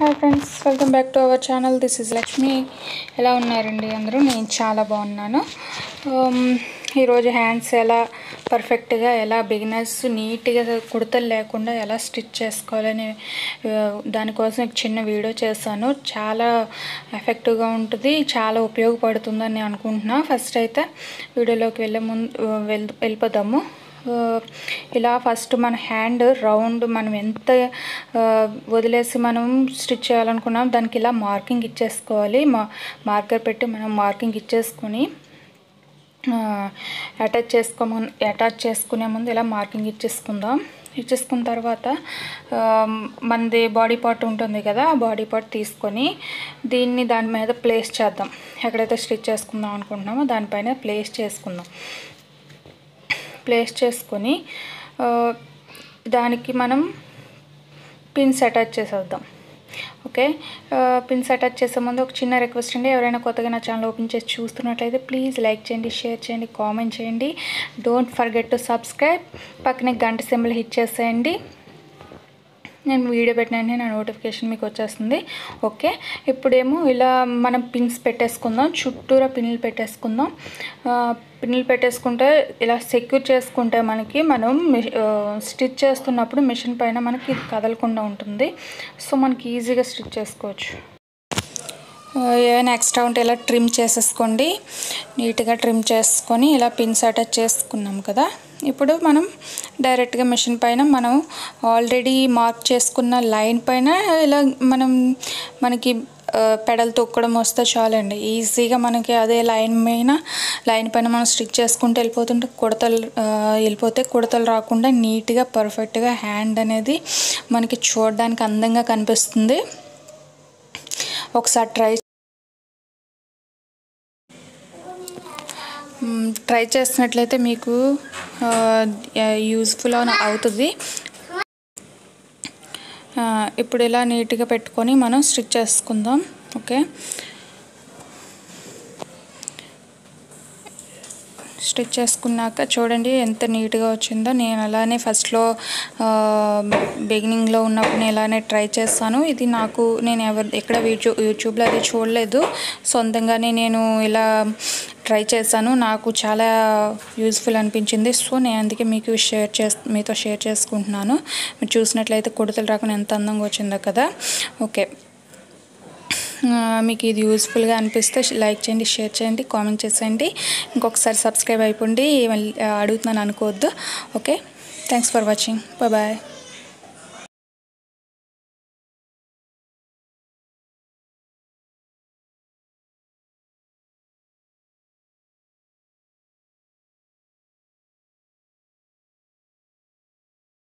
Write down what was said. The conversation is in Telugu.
hi friends welcome back to our channel this is Lakshmi ఎలా ఉన్నారండి అందరూ నేను చాలా బాగున్నాను Um, ఈరోజు హ్యాండ్స్ ఎలా పర్ఫెక్ట్గా ఎలా బిగినర్స్ నీట్గా కుడతలు లేకుండా ఎలా స్టిచ్ చేసుకోవాలని uh, దానికోసం ఒక చిన్న వీడియో చేశాను చాలా ఎఫెక్టివ్గా ఉంటుంది చాలా ఉపయోగపడుతుందని నేను అనుకుంటున్నా ఫస్ట్ అయితే వీడియోలోకి వెళ్ళే ముందు వెళ్ వెళ్ళిపోదాము ఆ, ఇలా ఫస్ట్ మన హ్యాండ్ రౌండ్ మనం ఎంత ఆ, వదిలేసి మనం స్టిచ్ చేయాలనుకున్నాం దానికి ఇలా మార్కింగ్ ఇచ్చేసుకోవాలి మా మార్కర్ పెట్టి మనం మార్కింగ్ ఇచ్చేసుకొని అటాచ్ చేసుకోమ అటాచ్ చేసుకునే ముందు ఇలా మార్కింగ్ ఇచ్చేసుకుందాం ఇచ్చేసుకున్న తర్వాత ఆ, మనది బాడీ పార్ట్ ఉంటుంది కదా ఆ బాడీ పార్ట్ తీసుకొని దీన్ని దాని మీద ప్లేస్ చేద్దాం ఎక్కడైతే స్టిచ్ చేసుకుందాం అనుకుంటున్నామో దానిపైన ప్లేస్ చేసుకుందాం ప్లేస్ చేసుకొని ఆ, దానికి మనం పిన్స్ అటాచ్ చేసేద్దాం ఓకే ఆ, పిన్స్ అటాచ్ చేసే ముందు ఒక చిన్న రిక్వెస్ట్ అండి ఎవరైనా కొత్తగా నా ఛానల్ ఓపెన్ చేసి చూస్తున్నట్లయితే ప్లీజ్ లైక్ చేయండి షేర్ చేయండి కామెంట్ చేయండి డోంట్ ఫర్గెట్ టు సబ్స్క్రైబ్ పక్కనే గంట సింబల్ హిట్ చేసేయండి నేను వీడియో పెట్టిన వెంటనే నా నోటిఫికేషన్ మీకు వచ్చేస్తుంది ఓకే ఇప్పుడేమో ఇలా మనం పిన్స్ పెట్టేసుకుందాం చుట్టూరా పిన్నులు పెట్టేసుకుందాం ఆ, పిన్నులు పెట్టేసుకుంటే ఇలా సెక్యూర్ చేసుకుంటే మనకి మనం స్టిచ్ చేస్తున్నప్పుడు మిషన్ పైన మనకి ఇది కదలకుండా ఉంటుంది సో మనకి ఈజీగా స్టిచ్ చేసుకోవచ్చు ఆ, ఏమైనా ఎక్స్ట్రా ఉంటే ఇలా ట్రిమ్ చేసేసుకోండి నీట్గా ట్రిమ్ చేసుకొని ఇలా పిన్స్ అటాచ్ చేసుకున్నాం కదా ఇప్పుడు మనం డైరెక్ట్గా మిషన్ పైన మనం ఆల్రెడీ మార్క్ చేసుకున్న లైన్ పైన ఇలా మనం మనకి ఆ, పెడల్ తొక్కడం వస్తే చాలండి ఈజీగా మనకి అదే లైన్ పైన లైన్ పైన మనం స్టిచ్ చేసుకుంటూ వెళ్ళిపోతుంటే కుడతలు ఆ, వెళ్ళిపోతే కుడతలు రాకుండా నీట్గా పర్ఫెక్ట్గా హ్యాండ్ అనేది మనకి చూడడానికి అందంగా కనిపిస్తుంది ఒకసారి ట్రై మ్, ట్రై చేసినట్లయితే మీకు యూజ్ఫుల్ అవుతుంది ఆ, ఇప్పుడు ఇలా నీట్గా పెట్టుకొని మనం స్టిచ్ చేసుకుందాం ఓకే స్టిచ్ చేసుకున్నాక చూడండి ఎంత నీట్గా వచ్చిందో నేను అలానే ఫస్ట్లో బిగినింగ్లో ఉన్నప్పుడు నేను ఇలానే ట్రై చేస్తాను ఇది నాకు నేను ఎవరు ఎక్కడ యూట్యూబ్ యూట్యూబ్లో అది చూడలేదు సొంతంగానే నేను ఇలా ట్రై చేశాను నాకు చాలా యూజ్ఫుల్ అనిపించింది సో నేను అందుకే మీకు షేర్ చేస్ మీతో షేర్ చేసుకుంటున్నాను మీరు చూసినట్లయితే కుడతలు రాకుండా ఎంత అందంగా వచ్చిందో కదా ఓకే ఆ, మీకు ఇది యూస్ఫుల్గా అనిపిస్తే లైక్ చేయండి షేర్ చేయండి కామెంట్ చేసేయండి ఇంకొకసారి సబ్స్క్రైబ్ అయిపోండి మళ్ళీ, ఆ, అడుగుతున్నాను అనుకోవద్దు okay thanks for watching bye